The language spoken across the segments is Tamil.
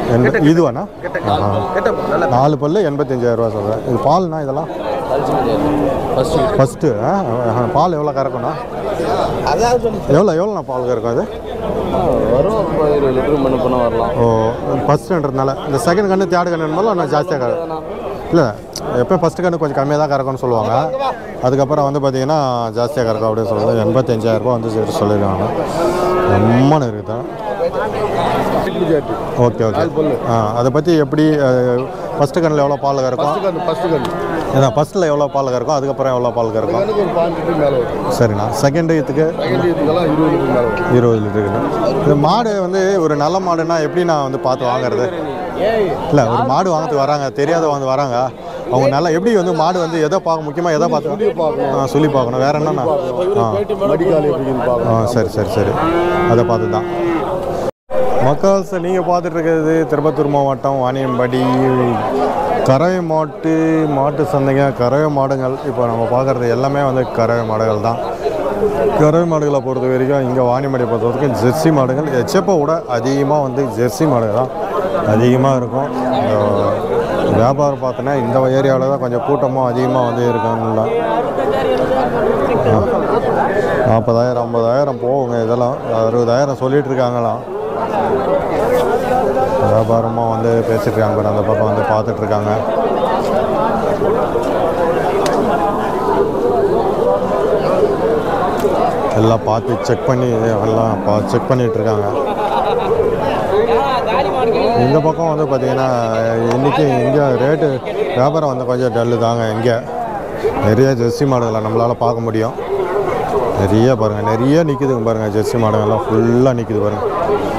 எண்ப- இதுவாண்ணா ஆஹா. நாலு பல்லு எண்பத்தஞ்சாயிரம் ரூபா சொல்கிறேன் இது பால்ண்ணா இதெல்லாம் ஃபஸ்ட்டு பால் எவ்வளோ கறக்கும்ண்ணா எவ்வளோ எவ்வளோண்ணா பால் கறக்கும் அது வரும் ஒரு இருபது லிட்டர் மணி பண்ண வரலாம் ஓ ஃபஸ்ட்டுன்றதுனால இந்த செகண்ட் கன்று தேர்ட் கன்று போல நான் ஜாஸ்தியாக கற இல்லை எப்போ ஃபஸ்ட்டு கன்று கொஞ்சம் கம்மியாக தான் கறக்கும்னு சொல்லுவாங்க அதுக்கப்புறம் வந்து பார்த்தீங்கன்னா ஜாஸ்தியாக கறக்கும் அப்படின்னு சொல்லுவாங்க எண்பத்தஞ்சாயிரம் ரூபாய் வந்து சரி சொல்லியிருக்காங்க ரொம்பன்னு இருக்குதா ஓகே ஓகே ஆ அதை பற்றி எப்படி ஃபஸ்ட்டு கண்ணில் எவ்வளோ பால் கறக்கும் கண்டு ஃபஸ்ட்டு கண்டு இதான் ஃபஸ்ட்டில் எவ்வளோ பால் கறக்கும் அதுக்கப்புறம் எவ்வளோ பால் கறக்கும் எனக்கு ஒரு பாஞ்சு லிட்டர் மேலே வரும் சரிண்ணா செகண்ட் இதுக்கு செகண்ட் இதுக்கெல்லாம் இருபது லிட்டர் மேலே வரும் இருபது லிட்டருக்குண்ணா இந்த மாடு வந்து ஒரு நல்ல மாடுனா எப்படி நான் வந்து பார்த்து வாங்குறது இல்லை ஒரு மாடு வாங்கிறதுக்கு வராங்க தெரியாத வந்து வராங்க அவங்க நல்லா எப்படி வந்து மாடு வந்து எதை பார்க்க முக்கியமாக எதை பார்த்து ஆ சொல்லி பார்க்கணும் வேற என்னண்ணா ஆ மடிக்கால் எப்படின்னு ஆ பார்க்கணும் சரி சரி சரி அதை பார்த்து தான் மக்கள்ஸ் நீங்கள் பார்த்துட்டு இருக்கிறது திருப்பத்தூர் மாவட்டம் வாணியம்படி கறவை மாட்டு மாட்டு சந்தைங்க கறவை மாடுகள் இப்போ நம்ம பார்க்குறது எல்லாமே வந்து கறவை மாடுகள் தான் கறவை மாடுகளை பொறுத்த வரைக்கும் இங்கே வாணியம்படி பொறுத்த வரைக்கும் ஜெர்சி மாடுகள் எச்சப்பை விட அதிகமாக வந்து ஜெர்சி மாடுகள் தான் அதிகமாக இருக்கும் இந்த வியாபாரம் பார்த்தோன்னா இந்த ஏரியாவில் தான் கொஞ்சம் கூட்டமும் அதிகமாக வந்து இருக்கும்ல நாற்பதாயிரம் ஐம்பதாயிரம் போகுங்க இதெல்லாம் அறுபதாயிரம் சொல்லிட்டு இருக்காங்களாம் வியாபாரமாக வந்து பேசிட்டு இருக்காங்க பாரு, அந்த பக்கம் வந்து பார்த்துட்டு இருக்காங்க எல்லாம் பார்த்து செக் பண்ணி எல்லாம் பா செக் பண்ணிட்டு இருக்காங்க இந்த பக்கம் வந்து பார்த்தீங்கன்னா இன்றைக்கி இங்கே ரேட்டு வியாபாரம் வந்து கொஞ்சம் டல்லு தாங்க இங்கே நிறைய ஜெர்சி மாடுகளை நம்மளால் பார்க்க முடியும் நிறைய பாருங்கள் நிறைய நிற்குதுங்க பாருங்கள் ஜெர்சி மாடுங்கள்லாம் ஃபுல்லாக நிற்குது பாருங்கள்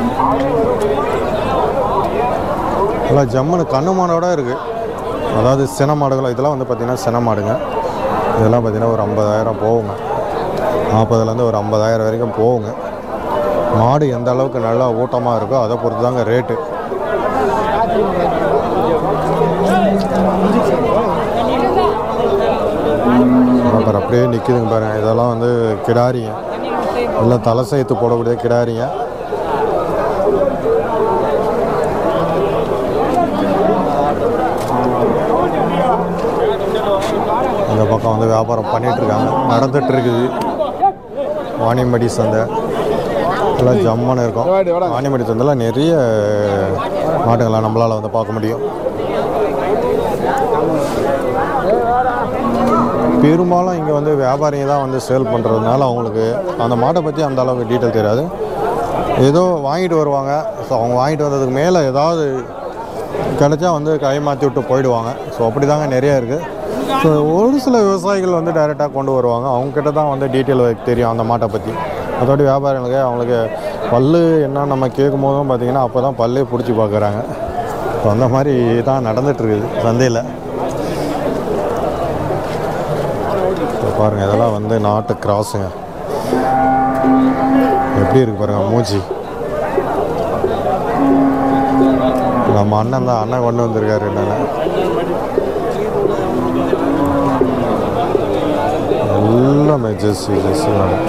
எல்லாம் ஜம்முன்னு கண்ணு மாடோட இருக்குது அதாவது சின மாடுகள் இதெல்லாம் வந்து பார்த்திங்கன்னா சின மாடுங்க இதெல்லாம் பார்த்திங்கன்னா ஒரு ஐம்பதாயிரம் போகுங்க நாற்பதுலேருந்து ஒரு ஐம்பதாயிரம் வரைக்கும் போகுங்க மாடு எந்த அளவுக்கு நல்லா ஊட்டமாக இருக்கோ அதை பொறுத்து தாங்க ரேட்டு அப்புறம் அப்படியே நிற்குதுங்க பாருங்க இதெல்லாம் வந்து கிடாரிங்க எல்லாம் தலை சேர்த்து போடக்கூடிய கிடாரிங்க இந்த பக்கம் வந்து வியாபாரம் பண்ணிட்டு இருக்காங்க நடந்துட்டு இருக்குது வாணியம்படி சந்தை எல்லாம் ஜம்முன்னு இருக்கும் வாணியம்படி சந்தையில் நிறைய மாட்டுங்களை நம்மளால் வந்து பார்க்க முடியும் பெரும்பாலும் இங்கே வந்து வியாபாரிங்க தான் வந்து சேல் பண்ணுறதுனால அவங்களுக்கு அந்த மாட்டை பற்றி அந்த அளவுக்கு டீட்டெயில் தெரியாது ஏதோ வாங்கிட்டு வருவாங்க ஸோ அவங்க வாங்கிட்டு வந்ததுக்கு மேலே ஏதாவது கிடைச்சா வந்து கை மாற்றி விட்டு போயிடுவாங்க ஸோ அப்படி தாங்க நிறையா இருக்குது ஸோ ஒரு சில விவசாயிகள் வந்து டைரெக்டாக கொண்டு வருவாங்க அவங்கக்கிட்ட தான் வந்து டீட்டெயில் தெரியும் அந்த மாட்டை பற்றி அதோட வியாபாரிகளுக்கு அவங்களுக்கு பல்லு என்ன நம்ம கேட்கும் போதும் பார்த்தீங்கன்னா அப்போ தான் பல்லே பிடிச்சி பார்க்குறாங்க ஸோ அந்த மாதிரி தான் நடந்துகிட்ருக்குது சந்தையில் இப்போ பாருங்கள் இதெல்லாம் வந்து நாட்டு கிராஸுங்க எப்படி இருக்கு பாருங்க மூஞ்சி நம்ம அண்ணன் தான் அண்ணன் கொண்டு வந்திருக்காரு என்னென்ன எல்லாமே ஜெஸ்ஸி ஜெஸ்ஸி வேணும்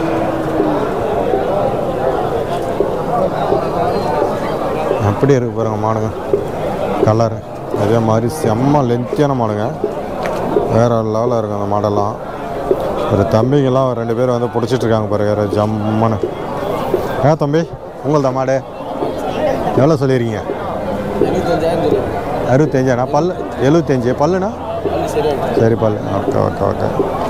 அப்படி இருக்கு பாருங்க மாடுங்க கலர் அதே மாதிரி செம்ம லென்த்தியான மாடுங்க வேற லெவலில் இருக்கும் அந்த மாடெல்லாம் ஒரு தம்பிங்கெல்லாம் ஒரு ரெண்டு பேர் வந்து பிடிச்சிட்டு இருக்காங்க பாருங்க ஜம்முன்னு ஏன் தம்பி உங்கள் தான் மாடு எவ்வளோ சொல்லியிருக்கீங்க அறுபத்தஞ்சாண்ணா பல்லு எழுபத்தஞ்சு பல்லுண்ணா சரி பல்லு ஓகே ஓகே ஓகே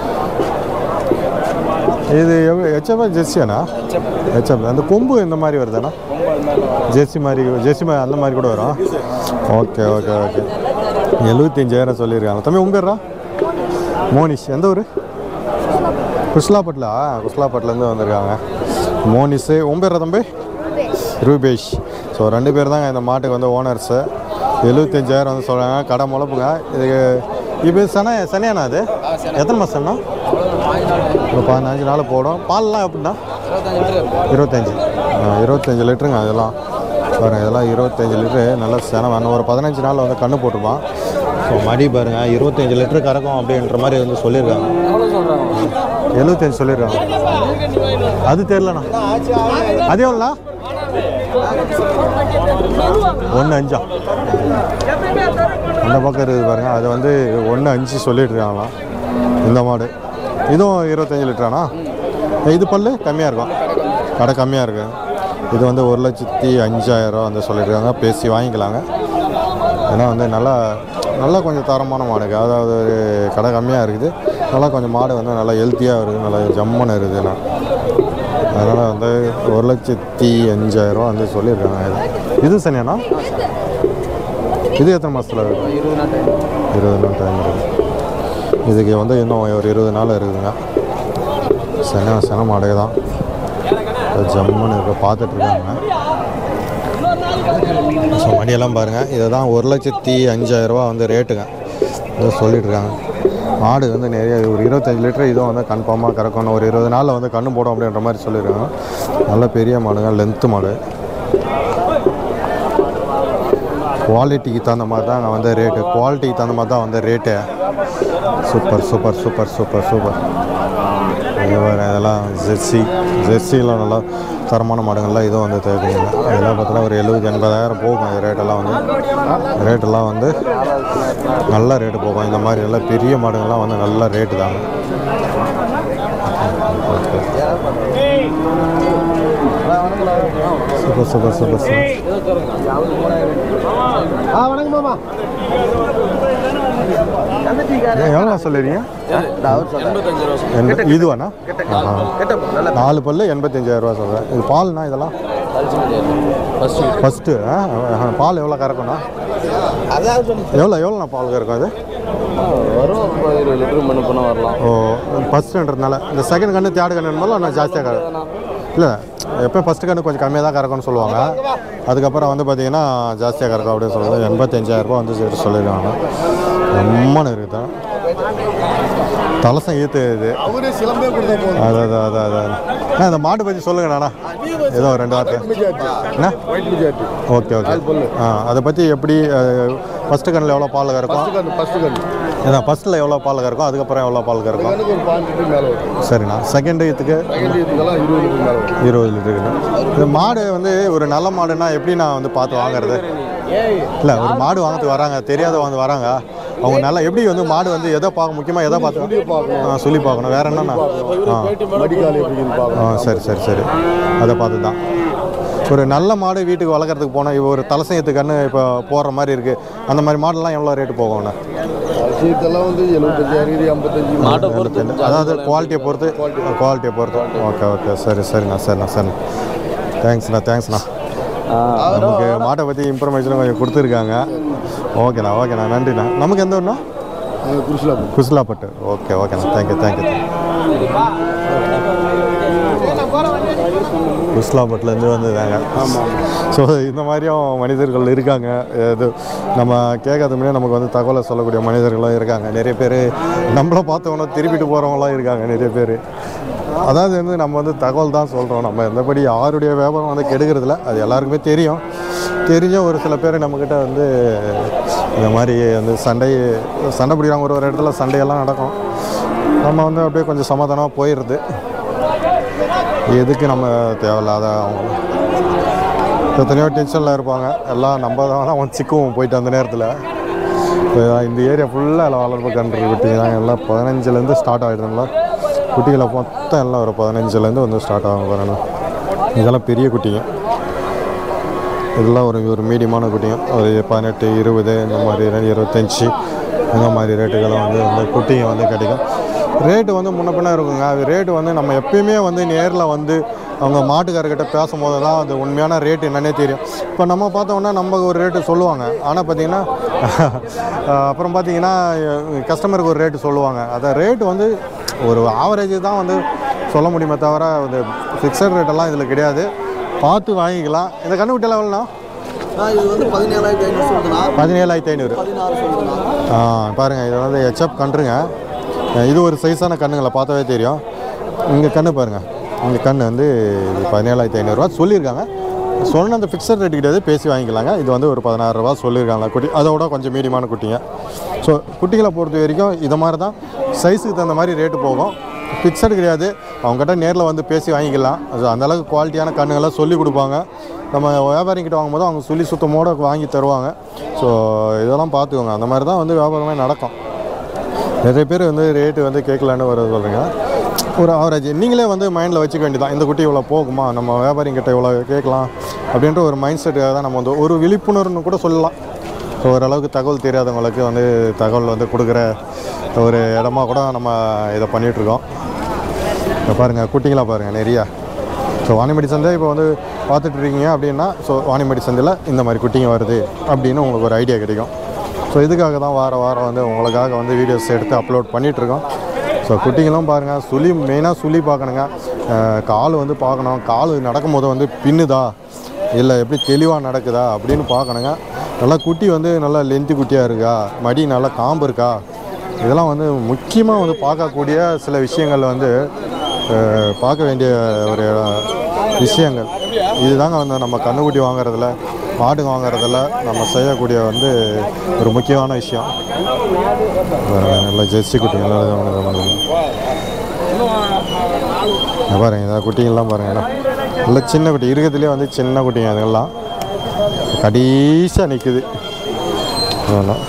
இது எவ்வளோ ஹெச்எஃப் ஜெர்சியாண்ணா ஹெச்எஃப் அந்த கொம்பு இந்த மாதிரி வருதாண்ணா ஜெர்சி மாதிரி ஜெர்சி மாதிரி அந்த மாதிரி கூட வரும் ஓகே ஓகே ஓகே எழுபத்தஞ்சாயிரம் சொல்லியிருக்காங்க தம்பி உங்க பேர்ரா மோனிஷ் எந்த ஊர் குஸ்லாப்பட்டில் குஸ்லாப்பட்டிலேருந்து வந்திருக்காங்க மோனிஸு உன் பேரா தம்பி ரூபேஷ் ஸோ ரெண்டு பேர் தாங்க இந்த மாட்டுக்கு வந்து ஓனர்ஸு எழுபத்தஞ்சாயிரம் வந்து சொல்கிறாங்க கடை முளப்புங்க இதுக்கு இப்போ சன சனியாண்ணா அது எத்தனை மாதம்ண்ணா ஒரு பதினஞ்சு நாள் போடும் பால்லாம் எப்படின்னா இருபத்தஞ்சி ஆ, இருபத்தஞ்சி லிட்டருங்க அதெல்லாம் பாருங்கள் இதெல்லாம் இருபத்தஞ்சி லிட்ரு நல்லா சென வேணும் ஒரு பதினஞ்சு நாள் வந்து கண்ணு போட்டுருப்பான் ஸோ மடி பாருங்கள் இருபத்தஞ்சி லிட்டரு கறக்கும் அப்படின்ற மாதிரி வந்து சொல்லியிருக்காங்க எழுபத்தஞ்சு சொல்லியிருக்காங்க அது தெரிலண்ணா அது எவ்வளோண்ணா ஒன்று அஞ்சா அந்த பக்கம் இருக்குது பாருங்க அது வந்து ஒன்று அஞ்சு சொல்லிட்டு இருக்காங்களாம் இந்த மாடு இதுவும் இருபத்தஞ்சி லிட்டரானா இது பல்லு கம்மியாக இருக்கும் கடை கம்மியாக இருக்கு இது வந்து ஒரு லட்சத்தி அஞ்சாயிரம் வந்து சொல்லியிருக்காங்க பேசி வாங்கிக்கலாங்க ஏன்னா வந்து நல்லா நல்லா கொஞ்சம் தரமான மாடுங்க அதாவது ஒரு கடை கம்மியாக இருக்குது நல்லா கொஞ்சம் மாடு வந்து நல்லா ஹெல்த்தியாக இருக்குது நல்லா ஜம்முன்னு இருக்குதுண்ணா அதனால் வந்து ஒரு லட்சத்தி அஞ்சாயிரம் வந்து சொல்லியிருக்காங்க இது இது சனியாண்ணா இது எத்தனை மாதத்தில் இருக்கு இருபது நாள் டைம் இருக்குது இதுக்கு வந்து இன்னும் ஒரு இருபது நாள் இருக்குதுங்க சென சென மாடே தான் ஜம்முன்னு இருக்க பார்த்துட்ருக்காங்க ஸோ மடியெல்லாம் பாருங்கள் இதை தான் ஒரு லட்சத்தி அஞ்சாயிரரூபா வந்து ரேட்டுங்க இதை சொல்லிட்டுருக்காங்க மாடு வந்து நிறைய ஒரு இருபத்தஞ்சி லிட்டர் இதுவும் வந்து கன்ஃபார்மாக கறக்கணும் ஒரு இருபது நாளில் வந்து கண்ணு போடும் அப்படின்ற மாதிரி சொல்லியிருக்காங்க நல்ல பெரிய மாடுங்க லென்த்து மாடு குவாலிட்டிக்கு தகுந்த மாதிரி தான் நான் வந்து ரேட்டு குவாலிட்டிக்கு தகுந்த மாதிரி தான் வந்து rate super super super super super இது வேறு இதெல்லாம் ஜெர்சி ஜெர்சிலாம் நல்லா தரமான மாடுங்கள்லாம் இதுவும் வந்து தேவைப்படுங்க இதெல்லாம் பார்த்தீங்கன்னா ஒரு எழுபது எண்பதாயிரம் போகும் இந்த ரேட்டெல்லாம் வந்து ரேட்டெல்லாம் வந்து நல்ல ரேட்டு போகும் இந்த மாதிரி எல்லாம் பெரிய மாடுங்கள்லாம் வந்து நல்ல ரேட்டு தாங்க சூப்பர் சூப்பர் சூப்பர் சூப்பர் ஆ வணக்கம் மாமா எவ்வளோ சொல்லுறீங்க எண்ப- இதுவாண்ணா ஆஹா. நாலு பல்லு எண்பத்தஞ்சாயிரம் ரூபா சொல்கிறேன் இது பால்னா இதெல்லாம் ஃபஸ்ட்டு பால் எவ்வளோ கறக்கும்ண்ணா எவ்வளோ எவ்வளோண்ணா பால் கறக்கும் அது வரும் ஒரு இருபது லிட்டர் மணி பண்ண வரலாம் ஓ ஃபஸ்ட்டுன்றதுனால இந்த செகண்ட் கன்று தேர்ட் கன்று போல நான் ஜாஸ்தியாக கற இல்லை எப்போ ஃபஸ்ட்டு கன்று கொஞ்சம் கம்மியாக தான் கறக்கும்னு சொல்லுவாங்க அதுக்கப்புறம் வந்து பார்த்தீங்கன்னா ஜாஸ்தியாக கறக்கும் அப்படின்னு சொல்லுவாங்க எண்பத்தஞ்சாயிரரூபா வந்து சரி சொல்லிடுவாங்க ரொம்பன்னு இருக்குது தலசம் ஈத்து இது அவரே சிலம்பே கொடுத்தா போதும் அது அது அது அது அண்ணா இந்த மாடு பற்றி சொல்லுங்க நானா ஏதோ ஒரு ரெண்டு வார்த்தை மிஜாட்டி என்ன ஒயிட் மிஜாட்டி ஓகே ஓகே ஆ அதை பற்றி எப்படி ஃபஸ்ட்டு கண்ணில் எவ்வளோ பால் கறக்கும் ஃபஸ்ட்டு கண்டு ஃபஸ்ட்டு கண்டு அதான் ஃபஸ்ட்டில் எவ்வளோ பால் கறக்கும் அதுக்கப்புறம் எவ்வளோ பால் கறக்கும் கண்ணுக்கு ஒரு பாஞ்சு லிட்டர் மேலே வரும் சரிண்ணா செகண்ட் இதுக்கு செகண்ட் இதுக்கெல்லாம் இருபது லிட்டர் மேலே வரும் இருபது லிட்டருக்குண்ணா இந்த மாடு வந்து ஒரு நல்ல மாடுனா எப்படி நான் வந்து பார்த்து வாங்குறது இல்லை ஒரு மாடு வாங்கிறதுக்கு வராங்க தெரியாத வந்து வராங்க அவங்க நல்லா எப்படி வந்து மாடு வந்து எதை பார்க்க முக்கியமாக எதை பார்த்து பார்க்கணும் ஆ சொல்லி பார்க்கணும் வேற என்னண்ணா ஆ மடிக்கால் எப்படின்னு ஆ பார்க்கணும் சரி சரி சரி அதை பார்த்து தான் ஒரு நல்ல மாடு வீட்டுக்கு வளர்க்குறதுக்கு போனால் இப்போ ஒரு தலசயத்து கன்று இப்போ போடுற மாதிரி இருக்குது அந்த மாதிரி மாடெல்லாம் எவ்வளோ ரேட்டு போகும்ண்ணா விஷயத்தெல்லாம் வந்து எழுபத்தஞ்சாயிரம் இது ஐம்பத்தஞ்சு மாட்டை பொறுத்து அதாவது குவாலிட்டியை பொறுத்து குவாலிட்டியை பொறுத்து ஓகே ஓகே சரி சரிண்ணா சரிண்ணா சரிண்ணா தேங்க்ஸ்ண்ணா தேங்க்ஸ்ண்ணா நமக்கு மாட்டை பற்றி இன்ஃபர்மேஷனும் கொஞ்சம் கொடுத்துருக்காங்க ஓகேண்ணா ஓகேண்ணா நன்றிண்ணா நமக்கு எந்த ஊர்ண்ணா குருசிலா குஸ்லாப்பட்டு ஓகே ஓகேண்ணா தேங்க்யூ தேங்க்யூ குஸ்லாப்பட்டுலேருந்து வந்ததாங்க ஸோ இந்த மாதிரியும் மனிதர்கள் இருக்காங்க இது நம்ம கேட்காத முன்னே நமக்கு வந்து தகவலை சொல்லக்கூடிய மனிதர்களும் இருக்காங்க நிறைய பேர் நம்மளை பார்த்தவொன்னே திருப்பிட்டு போகிறவங்களாம் இருக்காங்க நிறைய பேர் அதாவது வந்து நம்ம வந்து தகவல் தான் சொல்கிறோம் நம்ம எந்தபடி யாருடைய வியாபாரம் வந்து கெடுக்கிறதில்ல அது எல்லாருக்குமே தெரியும் தெரிஞ்ச ஒரு சில பேர் நம்மக்கிட்ட வந்து இந்த மாதிரி வந்து சண்டை சண்டை பிடிக்கிறாங்க ஒரு ஒரு இடத்துல சண்டையெல்லாம் நடக்கும் நம்ம வந்து அப்படியே கொஞ்சம் சமாதானமாக போயிடுறது எதுக்கு நம்ம தேவையில்லாத அவங்க எத்தனையோ டென்ஷனில் இருப்பாங்க எல்லாம் நம்ம தான் அவன் சிக்குவோம் போயிட்டு அந்த நேரத்தில் இப்போ இந்த ஏரியா ஃபுல்லாக எல்லாம் வளர்ப்பு கன்று குட்டிங்க எல்லாம் பதினஞ்சுலேருந்து ஸ்டார்ட் ஆகிடுதுங்களா குட்டிகளை மொத்தம் எல்லாம் ஒரு பதினஞ்சுலேருந்து வந்து ஸ்டார்ட் ஆகும் பாருங்க இதெல்லாம் பெரிய குட்டிங்க இதெல்லாம் ஒரு ஒரு மீடியமான குட்டிங்க ஒரு பதினெட்டு இருபது இந்த மாதிரி ரே- இருபத்தஞ்சி இந்த மாதிரி ரேட்டுகளும் வந்து இந்த குட்டிங்க வந்து கிடைக்கும் ரேட்டு வந்து முன்ன பின்ன இருக்குங்க அது ரேட்டு வந்து நம்ம எப்பயுமே வந்து நேரில் வந்து அவங்க மாட்டுக்காரர்கிட்ட பேசும்போது தான் அது உண்மையான ரேட் என்னன்னே தெரியும் இப்போ நம்ம பார்த்தோம்னா நம்ம ஒரு ரேட்டு சொல்லுவாங்க ஆனால் பார்த்தீங்கன்னா அப்புறம் பார்த்தீங்கன்னா கஸ்டமருக்கு ஒரு ரேட்டு சொல்லுவாங்க அதை ரேட்டு வந்து ஒரு ஆவரேஜ் தான் வந்து சொல்ல முடியுமே தவிர வந்து ஃபிக்ஸட் ரேட்டெல்லாம் இதில் கிடையாது பார்த்து வாங்கிக்கலாம் இந்த கண்ணுக்குட்டியெல்லாம் எவ்வளோண்ணா இது வந்து பதினேழாயிரத்தி ஐநூறு சொல்லுதுண்ணா பதினேழாயிரத்தி ஐநூறு பதினாறு சொல்லுதுண்ணா ஆ பாருங்கள் இது வந்து ஹெச்அப் கன்றுங்க இது ஒரு சைஸான கண்ணுங்களை பார்த்தாவே தெரியும் இங்கே கண்ணு பாருங்கள் இங்கே கண்ணு வந்து இது பதினேழாயிரத்தி ஐநூறுரூவா சொல்லியிருக்காங்க சொன்ன அந்த ஃபிக்ஸட் ரேட் கிடையாது பேசி வாங்கிக்கலாங்க இது வந்து ஒரு பதினாறு ரூபா சொல்லியிருக்காங்க குட்டி அதோட கொஞ்சம் மீடியமான குட்டிங்க ஸோ குட்டிகளை பொறுத்த வரைக்கும் இது மாதிரி தான் சைஸுக்கு தகுந்த மாதிரி ரேட்டு போகும் ஃபிக்ஸட் கிடையாது அவங்ககிட்ட நேரில் வந்து பேசி வாங்கிக்கலாம் அது அந்த அளவுக்கு குவாலிட்டியான கண்ணுங்கள்லாம் சொல்லி கொடுப்பாங்க நம்ம வியாபாரிங்கிட்ட வாங்கும்போது அவங்க சுழி சுத்தமோட வாங்கி தருவாங்க ஸோ இதெல்லாம் பார்த்துக்கோங்க அந்த மாதிரி தான் வந்து வியாபாரமே நடக்கும் நிறைய பேர் வந்து ரேட்டு வந்து கேட்கலான்னு வர சொல்கிறீங்க ஒரு ஆவரேஜ் நீங்களே வந்து மைண்டில் வச்சுக்க வேண்டியதான் இந்த குட்டி இவ்வளோ போகுமா நம்ம வியாபாரிங்கிட்ட இவ்வளோ கேட்கலாம் அப்படின்ற ஒரு மைண்ட் செட்டுக்காக தான் நம்ம வந்து ஒரு விழிப்புணர்வுன்னு கூட சொல்லலாம் ஓரளவுக்கு தகவல் தெரியாதவங்களுக்கு வந்து தகவல் வந்து கொடுக்குற ஒரு இடமா கூட நம்ம இதை பண்ணிகிட்ருக்கோம் இப்போ பாருங்கள் குட்டிங்களாக பாருங்கள் நிறையா ஸோ வாணிமடி சந்தை இப்போ வந்து பார்த்துட்டு இருக்கீங்க அப்படின்னா ஸோ வாணிமடி சந்தையில் இந்த மாதிரி குட்டிங்க வருது அப்படின்னு உங்களுக்கு ஒரு ஐடியா கிடைக்கும் ஸோ இதுக்காக தான் வார வாரம் வந்து உங்களுக்காக வந்து வீடியோஸ் எடுத்து அப்லோட் பண்ணிகிட்ருக்கோம் ஸோ குட்டிங்களும் பாருங்கள் சுழி மெயினாக சுழி பார்க்கணுங்க அஹ் கால் வந்து பார்க்கணும் கால் நடக்கும்போது வந்து பின்னுதா இல்லை எப்படி தெளிவாக நடக்குதா அப்படின்னு பார்க்கணுங்க நல்லா குட்டி வந்து நல்லா லென்த்து குட்டியாக இருக்கா மடி நல்லா காம்பு இருக்கா இதெல்லாம் வந்து முக்கியமாக வந்து பார்க்கக்கூடிய சில விஷயங்கள் வந்து அஹ், பார்க்க வேண்டிய ஒரு விஷயங்கள் இதுதாங்க வந்து நம்ம கண்ணுக்குட்டி வாங்குறதுல மாடு வாங்குறதுல நம்ம செய்யக்கூடிய வந்து ஒரு முக்கியமான விஷயம் பாருங்க, நல்லா ஜெர்சி குட்டி நல்லா இது பண்ணுது. இங்க பாருங்க இந்த குட்டிங்கெல்லாம் பாருங்க எல்லாம் நல்லா சின்ன குட்டி இருக்கிறதுலே வந்து சின்ன குட்டிங்க அதுங்கெல்லாம் கடைசியாக நிற்குது அதெல்லாம்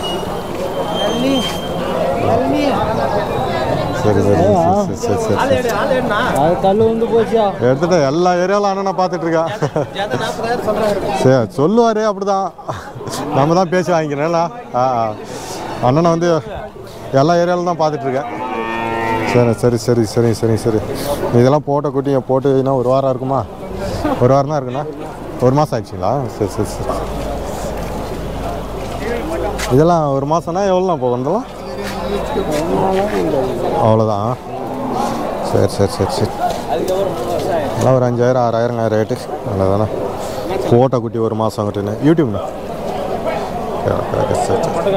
சரி சரி சரி சரி சரி சரி அது கல் வந்து போச்சியா எடுத்துட்டு எல்லா ஏரியாவில் அண்ணனை பார்த்துட்டு இருக்கா சரி சொல்லுவார் அப்படிதான் நம்ம தான் பேசி வாங்கிக்கிறேன்ல ஆ ஆ. அண்ணனை வந்து எல்லா ஏரியாவிலும் தான் பார்த்துட்டு இருக்கேன் சரி சரி சரி சரி சரி சரி இதெல்லாம் போட்ட குட்டிங்க போட்டு இன்னும் ஒரு வாரம் இருக்குமா ஒரு வாரம் தான் இருக்குண்ணா ஒரு மாதம் ஆயிடுச்சுங்களா சரி சரி சரி இதெல்லாம் ஒரு மாதம்னா எவ்வளோண்ணா போகும் இதெல்லாம் அவ்வளோதான் சரி சரி சரி சரி எல்லாம் ஒரு அஞ்சாயிரம் ஆறாயிரங்க ரேட்டு அவ்வளோதானே கோட்டை குட்டி ஒரு மாதம் கிட்டேன்னு யூடியூப்ண்ணா ஓகே ஓகே சரி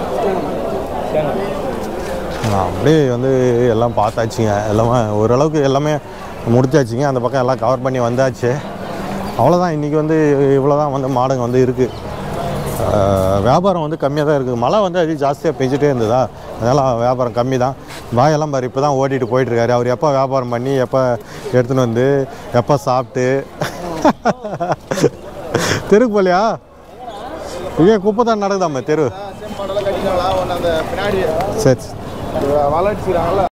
ஆ, அப்படியே வந்து எல்லாம் பார்த்தாச்சுங்க எல்லாமே ஓரளவுக்கு எல்லாமே முடிச்சாச்சுங்க அந்த பக்கம் எல்லாம் கவர் பண்ணி வந்தாச்சு அவ்வளோதான் இன்றைக்கி வந்து இவ்வளோ தான் வந்து மாடுங்க வந்து இருக்குது வியாபாரம் வந்து கம்மியாக தான் இருக்குது மழை வந்து அது ஜாஸ்தியாக பெஞ்சிட்டே இருந்ததா அதனால் வியாபாரம் கம்மி தான் பாயெல்லாம் பாரு இப்போ தான் ஓட்டிகிட்டு போயிட்டுருக்காரு அவர் எப்போ வியாபாரம் பண்ணி எப்போ எடுத்துன்னு வந்து எப்போ சாப்பிட்டு தெருக்கு போலையா இங்கே குப்பை தான் நடக்குதாம்மா தெரு அந்த பின்னாடி சரி வளர்ச்சிறாங்களா